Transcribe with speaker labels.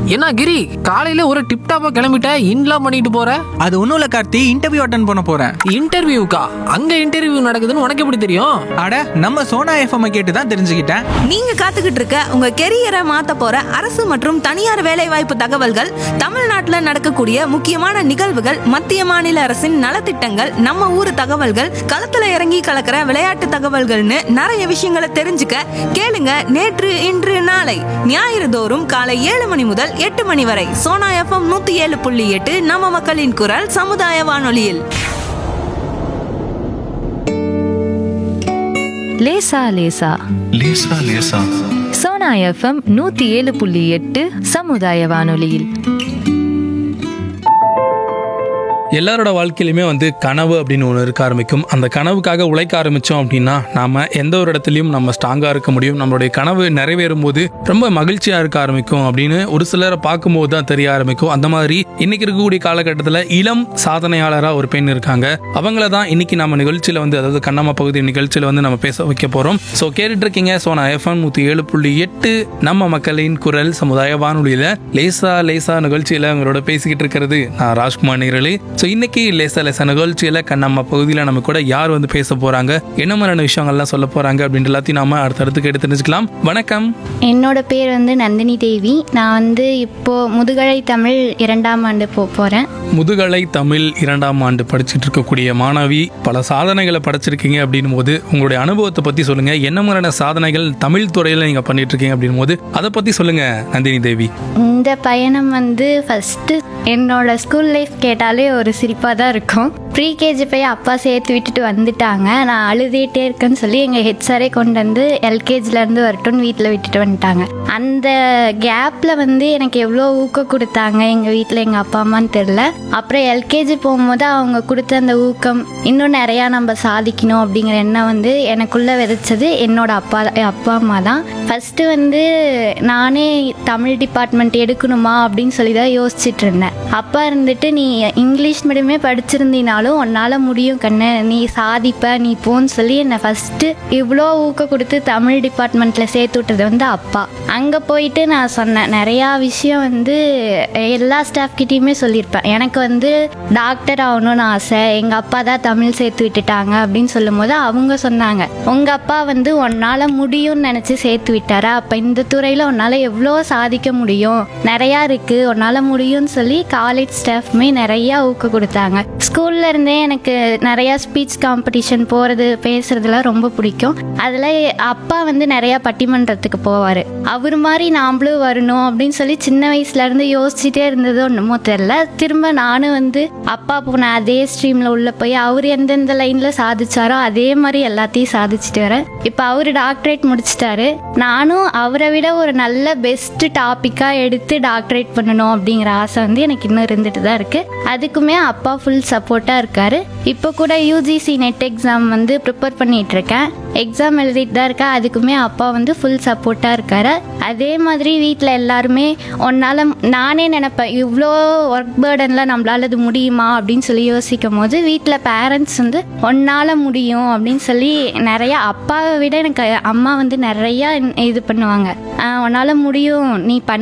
Speaker 1: என்ன கிரி காலையில ஒரு டிப் டாப்பா கிளம்பிட்ட இன்லாம் பண்ணிட்டு போற
Speaker 2: அது ஒன்றும் இல்லை கார்த்தி இன்டர்வியூ அட்டன் பண்ண போகிறேன்
Speaker 1: இன்டர்வியூக்கா அங்க இன்டர்வியூ நடக்குதுன்னு உனக்கு எப்படி தெரியும்
Speaker 2: அட நம்ம சோனா எஃப்எம் கேட்டு தான் தெரிஞ்சுக்கிட்டேன்
Speaker 3: நீங்க காத்துக்கிட்டு இருக்க உங்க கெரியரை மாத்த போற அரசு மற்றும் தனியார் வேலைவாய்ப்பு தகவல்கள் தமிழ்நாட்டுல நடக்கக்கூடிய முக்கியமான நிகழ்வுகள் மத்திய மாநில அரசின் நலத்திட்டங்கள் நம்ம ஊர் தகவல்கள் களத்துல இறங்கி கலக்கிற விளையாட்டு தகவல்கள்னு நிறைய விஷயங்களை தெரிஞ்சுக்க கேளுங்க நேற்று இன்று நாளை ஞாயிறு தோறும் காலை ஏழு மணி முதல் எட்டு மணி வரை சோனா எஃப்எம் நூத்தி ஏழு புள்ளி எட்டு நம்ம மக்களின் குரல் சமுதாய வானொலியில்
Speaker 4: லேசா லேசா
Speaker 5: லேசா லேசா
Speaker 4: சோனா எஃப்எம் நூத்தி ஏழு புள்ளி எட்டு சமுதாய வானொலியில்
Speaker 6: எல்லாரோட வாழ்க்கையிலுமே வந்து கனவு அப்படின்னு ஒன்று இருக்க ஆரம்பிக்கும் அந்த கனவுக்காக உழைக்க ஆரம்பித்தோம் அப்படின்னா நாம் எந்த ஒரு இடத்துலையும் நம்ம ஸ்ட்ராங்காக இருக்க முடியும் நம்மளுடைய கனவு நிறைவேறும் போது ரொம்ப மகிழ்ச்சியாக இருக்க ஆரம்பிக்கும் அப்படின்னு ஒரு சிலரை பார்க்கும்போது தான் தெரிய ஆரம்பிக்கும் அந்த மாதிரி இன்னைக்கு இருக்கக்கூடிய காலகட்டத்தில் இளம் சாதனையாளராக ஒரு பெண் இருக்காங்க அவங்கள தான் இன்னைக்கு நம்ம நிகழ்ச்சியில் வந்து அதாவது கண்ணம்மா பகுதி நிகழ்ச்சியில் வந்து நம்ம பேச வைக்க போகிறோம் ஸோ கேட்டுட்டு இருக்கீங்க ஸோ நான் எஃப்எம் நூற்றி ஏழு புள்ளி எட்டு நம்ம மக்களின் குரல் சமுதாய வானொலியில் லேசா லேசா நிகழ்ச்சியில் உங்களோட பேசிக்கிட்டு இருக்கிறது நான் ராஜ்குமார் நேரலி ஸோ இன்னைக்கு லேசா லேசா நிகழ்ச்சியில் நம்ம பகுதியில் நம்ம கூட யார் வந்து பேச போறாங்க என்ன மாதிரியான விஷயங்கள்லாம் சொல்ல போறாங்க அப்படின்ற எல்லாத்தையும் நாம அடுத்தடுத்து கேட்டு தெரிஞ்சுக்கலாம் வணக்கம்
Speaker 7: என்னோட பேர் வந்து நந்தினி தேவி நான் வந்து இப்போ முதுகலை தமிழ் இரண்டாம் ஆண்டு போக போகிறேன்
Speaker 6: முதுகலை தமிழ் இரண்டாம் ஆண்டு படிச்சுட்டு இருக்கக்கூடிய மாணவி பல சாதனைகளை படைச்சிருக்கீங்க அப்படின்னும் போது உங்களுடைய அனுபவத்தை பத்தி சொல்லுங்க என்ன மாதிரியான சாதனைகள் தமிழ் துறையில நீங்க பண்ணிட்டு இருக்கீங்க அப்படின்னும் போது அதை பத்தி சொல்லுங்க நந்தினி தேவி
Speaker 7: இந்த பயணம் வந்து ஃபஸ்ட்டு என்னோட ஸ்கூல் லைஃப் கேட்டாலே ஒரு சிரிப்பாக தான் இருக்கும் ப்ரீ கேஜி போய் அப்பா சேர்த்து விட்டுட்டு வந்துட்டாங்க நான் அழுதுகிட்டே இருக்கேன்னு சொல்லி எங்கள் ஹெச்ஆரே கொண்டு வந்து எல்கேஜிலேருந்து வரட்டும்னு வீட்டில் விட்டுட்டு வந்துட்டாங்க அந்த கேப்பில் வந்து எனக்கு எவ்வளோ ஊக்கம் கொடுத்தாங்க எங்கள் வீட்டில் எங்கள் அப்பா அம்மான்னு தெரில அப்புறம் எல்கேஜி போகும்போது அவங்க கொடுத்த அந்த ஊக்கம் இன்னும் நிறையா நம்ம சாதிக்கணும் அப்படிங்கிற எண்ணம் வந்து எனக்குள்ளே விதைச்சது என்னோட அப்பா அப்பா அம்மா தான் ஃபஸ்ட்டு வந்து நானே தமிழ் டிபார்ட்மெண்ட் எடுக்கணுமா அப்படின்னு சொல்லி தான் யோசிச்சுட்டு இருந்தேன் அப்பா இருந்துட்டு நீ இங்கிலீஷ் மீடியமே படிச்சிருந்தீனாலும் உன்னால் முடியும் கண்ணு நீ சாதிப்ப நீ போன்னு சொல்லி என்னை ஃபஸ்ட்டு இவ்வளோ ஊக்கம் கொடுத்து தமிழ் டிபார்ட்மெண்ட்டில் சேர்த்து விட்டது வந்து அப்பா அங்கே போயிட்டு நான் சொன்னேன் நிறையா விஷயம் வந்து எல்லா ஸ்டாஃப் கிட்டேயுமே சொல்லியிருப்பேன் எனக்கு வந்து டாக்டர் ஆகணும்னு ஆசை எங்கள் அப்பா தான் தமிழ் சேர்த்து விட்டுட்டாங்க அப்படின்னு சொல்லும்போது அவங்க சொன்னாங்க உங்கள் அப்பா வந்து உன்னால் முடியும்னு நினச்சி சேர்த்து விட்டாரா அப்போ இந்த துறையில் உன்னால் எவ்வளோ சாதிக்க முடியும் நிறையா இருக்குது உன்னால் முடியும்னு சொல்லி காலேஜ் ஸ்டாஃப்மே நிறையா ஊக்கம் கொடுத்தாங்க ஸ்கூல்ல இருந்தே எனக்கு நிறையா ஸ்பீச் காம்படிஷன் போகிறது பேசுறதுலாம் ரொம்ப பிடிக்கும் அதில் அப்பா வந்து நிறையா பட்டிமன்றத்துக்கு போவார் அவர் மாதிரி நாமளும் வரணும் அப்படின்னு சொல்லி சின்ன வயசுலேருந்து யோசிச்சுட்டே இருந்தது ஒன்றுமோ தெரில திரும்ப நானும் வந்து அப்பா போன அதே ஸ்ட்ரீமில் உள்ளே போய் அவர் எந்தெந்த லைனில் சாதிச்சாரோ அதே மாதிரி எல்லாத்தையும் சாதிச்சுட்டு வரேன் இப்போ அவர் டாக்டரேட் முடிச்சிட்டாரு நானும் அவரை விட ஒரு நல்ல பெஸ்ட் டாப்பிக்காக எடுத்து டாக்டரேட் பண்ணணும் அப்படிங்கிற ஆசை வந்து எனக்கு இன்னும் இருந்துட்டு தான் இருக்குது அதுக்குமே அப்பா ஃபுல் சப்போர்ட்டாக இருக்காரு இப்போ கூட யூஜிசி நெட் எக்ஸாம் வந்து ப்ரிப்பேர் பண்ணிட்டு இருக்கேன் எக்ஸாம் எழுதிட்டு தான் இருக்கேன் அதுக்குமே அப்பா வந்து ஃபுல் சப்போர்ட்டாக இருக்காரு அதே மாதிரி வீட்டில் எல்லாருமே உன்னால் நானே நினைப்பேன் இவ்வளோ ஒர்க் பேர்டனில் நம்மளால இது முடியுமா அப்படின்னு சொல்லி யோசிக்கும் போது வீட்டில் பேரண்ட்ஸ் வந்து உன்னால் முடியும் அப்படின்னு சொல்லி நிறையா அப்பாவை விட எனக்கு அம்மா வந்து நிறையா இது பண்ணுவாங்க உன்னால் முடியும் நீ பண்ண